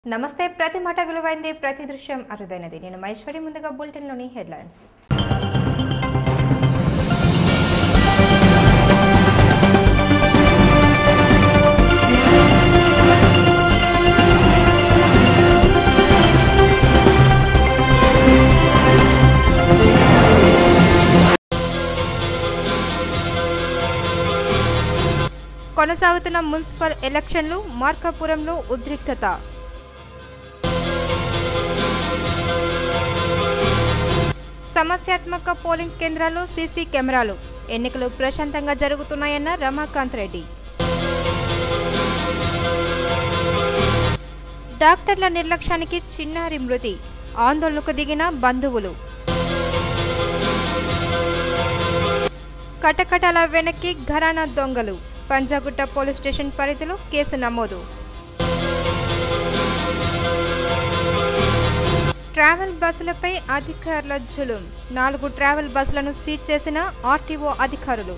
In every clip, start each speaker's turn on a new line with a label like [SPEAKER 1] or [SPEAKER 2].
[SPEAKER 1] నమస్తే ప్రతి మాట విలువైంది ప్రతి దృశ్యం అరుదైనది నేను మహేశ్వరి ముందుగా బులెటిన్లోని హెడ్లైన్స్ కొనసాగుతున్న మున్సిపల్ ఎలక్షన్లు మార్కాపురంలో ఉద్రిక్తత సమస్యాత్మక పోలింగ్ కేంద్రాల్లో సీసీ కెమెరాలు ఎన్నికలు ప్రశాంతంగా జరుగుతున్నాయన్న రమాకాంత్ రెడ్డి డాక్టర్ల నిర్లక్ష్యానికి చిన్నారి మృతి ఆందోళనకు దిగిన బంధువులు కటకటాల వెనక్కి ఘరానా దొంగలు పంజాగుట్ట పోలీస్ స్టేషన్ పరిధిలో కేసు నమోదు ట్రావెల్ బస్సులపై అధికారుల జులుం నాలుగు ట్రావెల్ బస్సులను సీజ్ చేసిన ఆర్టీఓ అధికారులు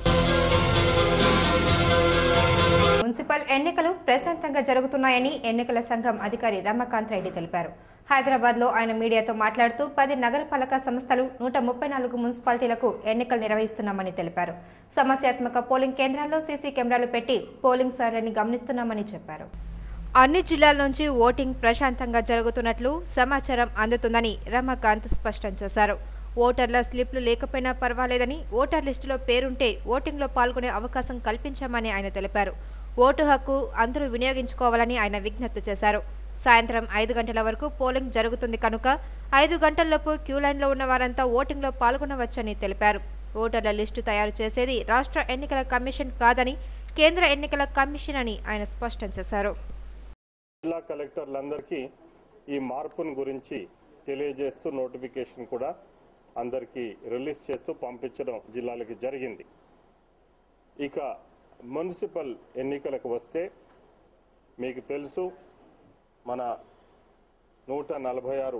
[SPEAKER 1] మున్సిపల్ ఎన్నికలు ప్రశాంతంగా జరుగుతున్నాయని ఎన్నికల సంఘం అధికారి రమాకాంత్ రెడ్డి తెలిపారు హైదరాబాద్ లో ఆయన మీడియాతో మాట్లాడుతూ పది నగరపాలక సంస్థలు నూట ముప్పై నాలుగు మున్సిపాలిటీలకు ఎన్నికలు నిర్వహిస్తున్నామని తెలిపారు సమస్యాత్మక పోలింగ్ కేంద్రాల్లో సీసీ కెమెరాలు పెట్టి పోలింగ్ సరళిని గమనిస్తున్నామని చెప్పారు అన్ని జిల్లాల నుంచి ఓటింగ్ ప్రశాంతంగా జరుగుతున్నట్లు సమాచారం అందుతుందని రమాకాంత్ స్పష్టం చేశారు ఓటర్ల స్లిప్లు లేకపోయినా పర్వాలేదని ఓటర్ లిస్టులో పేరుంటే ఓటింగ్లో పాల్గొనే అవకాశం కల్పించామని ఆయన తెలిపారు ఓటు హక్కు అందరూ వినియోగించుకోవాలని ఆయన విజ్ఞప్తి చేశారు సాయంత్రం ఐదు గంటల వరకు పోలింగ్ జరుగుతుంది కనుక ఐదు గంటల్లోపు క్యూ లైన్లో ఉన్న వారంతా ఓటింగ్లో పాల్గొనవచ్చని తెలిపారు ఓటర్ల లిస్టు తయారు చేసేది రాష్ట్ర ఎన్నికల కమిషన్ కాదని కేంద్ర ఎన్నికల కమిషన్ అని ఆయన స్పష్టం చేశారు
[SPEAKER 2] జిల్లా కలెక్టర్లందరికీ ఈ మార్పును గురించి తెలియజేస్తూ నోటిఫికేషన్ కూడా అందరికీ రిలీజ్ చేస్తూ పంపించడం జిల్లాలకు జరిగింది ఇక మున్సిపల్ ఎన్నికలకు వస్తే మీకు తెలుసు మన నూట నలభై ఆరు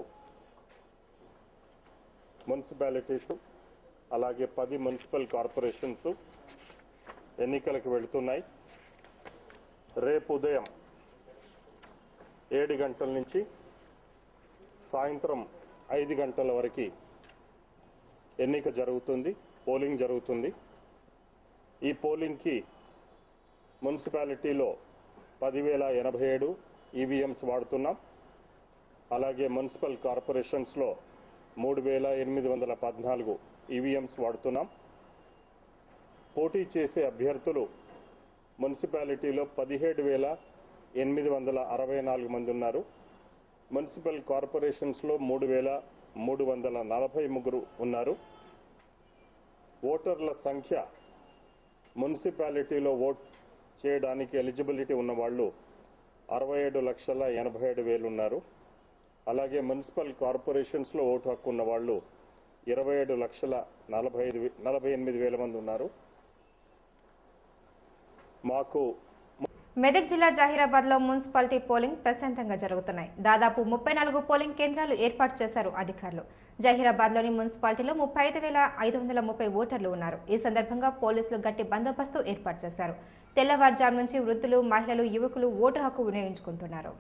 [SPEAKER 2] మున్సిపాలిటీస్ అలాగే పది మున్సిపల్ కార్పొరేషన్స్ ఎన్నికలకు వెళుతున్నాయి రేపు ఉదయం ఏడు గంటల నుంచి సాయంత్రం ఐదు గంటల వరకు ఎన్నిక జరుగుతుంది పోలింగ్ జరుగుతుంది ఈ పోలింగ్కి మున్సిపాలిటీలో పదివేల ఎనభై ఏడు ఈవీఎంస్ వాడుతున్నాం అలాగే మున్సిపల్ కార్పొరేషన్స్లో మూడు వేల ఎనిమిది వందల పద్నాలుగు ఈవీఎంస్ వాడుతున్నాం పోటీ చేసే అభ్యర్థులు మున్సిపాలిటీలో పదిహేడు వేల ఎనిమిది వందల అరవై నాలుగు మంది ఉన్నారు మున్సిపల్ కార్పొరేషన్స్లో మూడు వేల మూడు వందల నలభై ముగ్గురు ఉన్నారు ఓటర్ల సంఖ్య మున్సిపాలిటీలో ఓట్ చేయడానికి ఎలిజిబిలిటీ ఉన్న వాళ్ళు అరవై ఏడు లక్షల ఎనభై ఏడు వేలు ఉన్నారు అలాగే మున్సిపల్ కార్పొరేషన్స్లో ఓటు హక్కు ఉన్న వాళ్ళు ఇరవై ఏడు లక్షల నలభై ఐదు వే- నలభై ఎనిమిది వేల మంది ఉన్నారు మాకు
[SPEAKER 1] మెదక్ జిల్లా జహీరాబాద్ లో మున్సిపాలిటీ పోలింగ్ ప్రశాంతంగా జరుగుతున్నాయి దాదాపు ముప్పై నాలుగు పోలింగ్ కేంద్రాలు ఏర్పాటు చేశారు అధికారులు జహీరాబాద్ లోని మున్సిపాలిటీలో ముప్పై ఐదు వేల ఐదు వందల ముప్పై ఓటర్లు ఉన్నారు ఈ సందర్భంగా పోలీసులు గట్టి బందోబస్తు ఏర్పాటు చేశారు తెల్లవారుజాము నుంచి వృద్ధులు మహిళలు యువకులు ఓటు హక్కు వినియోగించుకుంటున్నారు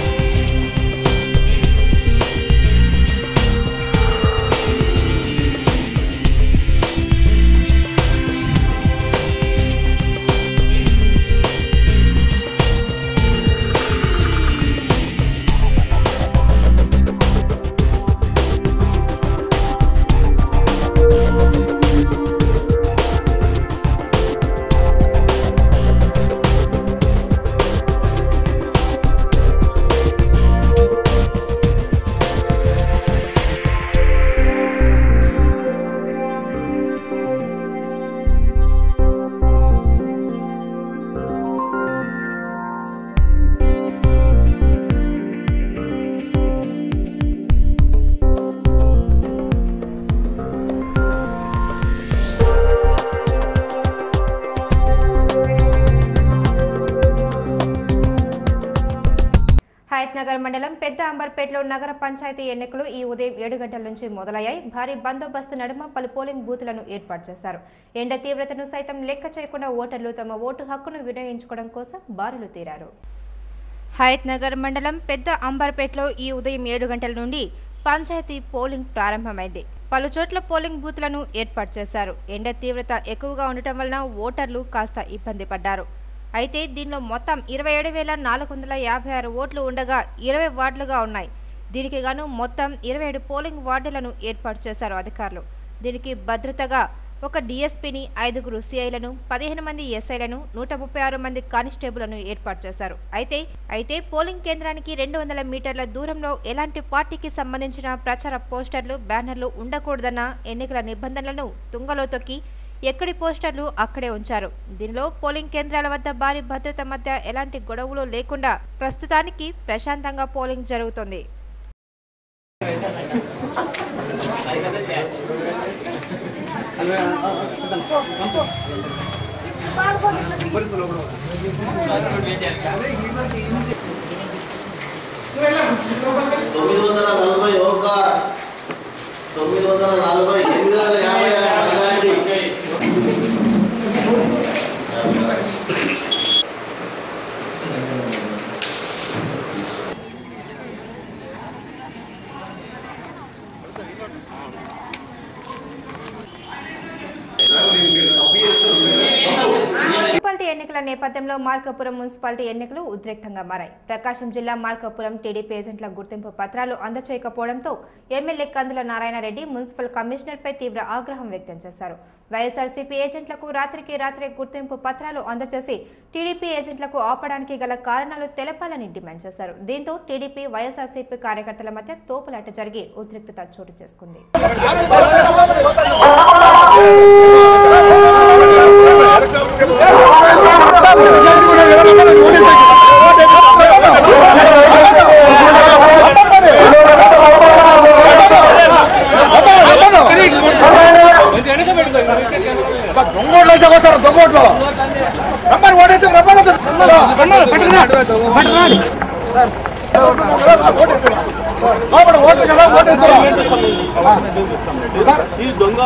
[SPEAKER 1] హయత్ నగర్ మండలం పెద్ద అంబర్పేటలో నగర పంచాయతీ ఎన్నికలు ఈ ఉదయం ఏడు గంటల నుంచి మొదలయ్యాయి భారీ బందోబస్తు నడుమ పలు పోలింగ్ బూత్లను ఏర్పాటు చేశారు ఎండ తీవ్రతను సైతం లెక్క చేయకుండా ఓటర్లు తమ ఓటు హక్కును వినియోగించుకోవడం కోసం బారులు తీరారు హయత్ నగర్ మండలం పెద్ద అంబర్పేటలో ఈ ఉదయం ఏడు గంటల నుండి పంచాయతీ పోలింగ్ ప్రారంభమైంది పలు చోట్ల పోలింగ్ బూత్లను ఏర్పాటు చేశారు ఎండ తీవ్రత ఎక్కువగా ఉండటం వలన ఓటర్లు కాస్త ఇబ్బంది పడ్డారు అయితే దీనిలో మొత్తం ఇరవై ఏడు వేల నాలుగు వందల యాభై ఆరు ఓట్లు ఉండగా ఇరవై వార్డులుగా ఉన్నాయి దీనికి గాను మొత్తం ఇరవై ఏడు పోలింగ్ వార్డులను ఏర్పాటు చేశారు అధికారులు దీనికి భద్రతగా ఒక డీఎస్పీని ఐదుగురు సిఐలను పదిహేను మంది ఎస్ఐలను నూట ముప్పై ఆరు మంది కానిస్టేబుల్ను ఏర్పాటు చేశారు అయితే అయితే పోలింగ్ కేంద్రానికి రెండు వందల మీటర్ల దూరంలో ఎలాంటి పార్టీకి సంబంధించిన ప్రచార పోస్టర్లు బ్యానర్లు ఉండకూడదన్న ఎన్నికల నిబంధనలను తుంగలో తొక్కి ఎక్కడి పోస్టర్లు అక్కడే ఉంచారు దీనిలో పోలింగ్ కేంద్రాల వద్ద భారీ భద్రత మధ్య ఎలాంటి గొడవలు లేకుండా ప్రస్తుతానికి ప్రశాంతంగా పోలింగ్ జరుగుతోంది
[SPEAKER 3] తొమ్మిది వందల నలభై ఒక తొమ్మిది వందల నలభై ఎనిమిది వందల యాభై ఆరు రంగారెడ్డి
[SPEAKER 1] మున్సిపాలిటీ ఎన్నికల నేపథ్యంలో మార్కాపురం మున్సిపాలిటీ ఎన్నికలు ఉద్రిక్తంగా మారాయి ప్రకాశం జిల్లా మార్కాపురం టీడీపీ ఏజెంట్ల గుర్తింపు పత్రాలు అందచేయకపోవడంతో ఎమ్మెల్యే కందుల నారాయణరెడ్డి మున్సిపల్ కమిషనర్పై తీవ్ర ఆగ్రహం వ్యక్తం చేశారు వైఎస్ఆర్సీపీ ఏజెంట్లకు రాత్రికి రాత్రే గుర్తింపు పత్రాలు అందజేసి టీడీపీ ఏజెంట్లకు ఆపడానికి గల కారణాలు తెలపాలని డిమాండ్ చేశారు దీంతో టీడీపీ వైఎస్ఆర్సీపీ కార్యకర్తల మధ్య తోపులాట జరిగి ఉద్రిక్తత చోటు చేసుకుంది
[SPEAKER 4] దొంగోట్లు వచ్చాక వస్తారు దొంగోట్లు రమ్మని ఓటేసి రమ్మని రమ్మని పట్టుకున్నా పట్టుకున్నాడు లోపల ఓట్లు కదా ఓటేస్తారు
[SPEAKER 3] ఈ దొంగ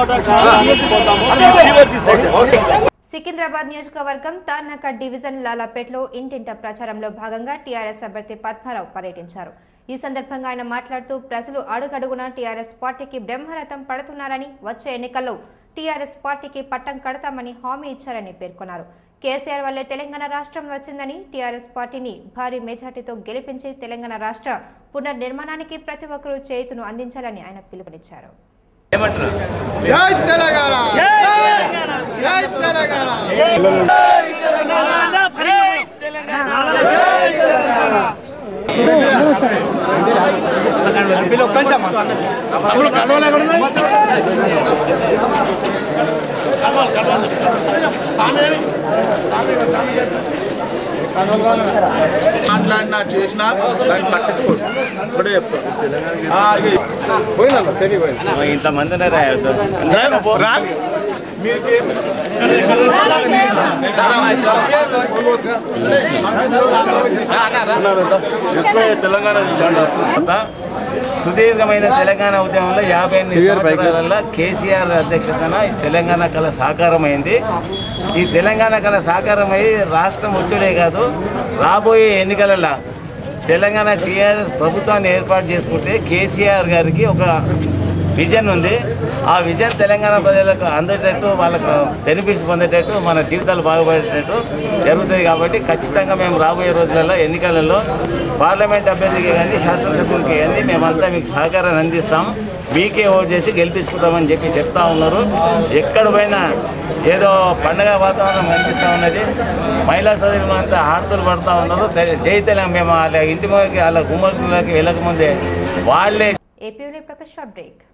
[SPEAKER 1] సికింద్రాబాద్ నియోజకవర్గం తార్నాక డివిజన్ లాలాపేటలో ఇంటింట ప్రచారంలో భాగంగా టీఆర్ఎస్ అభ్యర్థి పద్మారావు పర్యటించారు ఈ సందర్భంగా ఆయన మాట్లాడుతూ ప్రజలు అడుగడుగునా టీఆర్ఎస్ పార్టీకి బ్రహ్మరథం పడుతున్నారని వచ్చే ఎన్నికల్లో టీఆర్ఎస్ పార్టీకి పట్టం కడతామని హామీ ఇచ్చారని పేర్కొన్నారు కేసీఆర్ వల్లే తెలంగాణ రాష్ట్రం వచ్చిందని టీఆర్ఎస్ పార్టీని భారీ మెజార్టీతో గెలిపించి తెలంగాణ రాష్ట్ర పునర్నిర్మాణానికి ప్రతి ఒక్కరూ చేతును అందించాలని ఆయన పిలుపునిచ్చారు
[SPEAKER 4] జై తెలంగాణ జై తెలంగాణ మాట్లాడినా చేసినా దాన్ని పట్టించుకోడు ఇప్పుడే చెప్తాను
[SPEAKER 5] ఇంతమందినే రాయొద్దు తెలంగాణ సుదీర్ఘమైన తెలంగాణ ఉద్యమంలో యాభై ఎనిమిది సంవత్సరాలలో కేసీఆర్ అధ్యక్షతన ఈ తెలంగాణ కళ సాకారమైంది ఈ తెలంగాణ కళ సాకారమై రాష్ట్రం వచ్చుడే కాదు రాబోయే ఎన్నికలలో తెలంగాణ టీఆర్ఎస్ ప్రభుత్వాన్ని ఏర్పాటు చేసుకుంటే కేసీఆర్ గారికి ఒక విజన్ ఉంది ఆ విజన్ తెలంగాణ ప్రజలకు అందేటట్టు వాళ్ళకు బెనిఫిట్స్ పొందేటట్టు మన జీవితాలు బాగుపడేటట్టు జరుగుతుంది కాబట్టి ఖచ్చితంగా మేము రాబోయే రోజులలో ఎన్నికలలో పార్లమెంట్ అభ్యర్థికి కానీ శాసనసభ్యులకి కానీ మేమంతా మీకు సహకారాన్ని అందిస్తాం మీకే ఓటు చేసి గెలిపించుకుంటామని చెప్పి చెప్తా ఉన్నారు ఎక్కడ పోయినా ఏదో పండగ వాతావరణం కనిపిస్తూ ఉన్నది మహిళా సోదరులు అంతా హారతులు పడుతూ ఉన్నారు తె- జై తెలంగాణ మేము వాళ్ళ ఇంటి ముందుకి వాళ్ళ గుమ్మకి వెళ్ళకముందే వాళ్ళే
[SPEAKER 1] ఏపీలో ఒక షార్ట్ బ్రేక్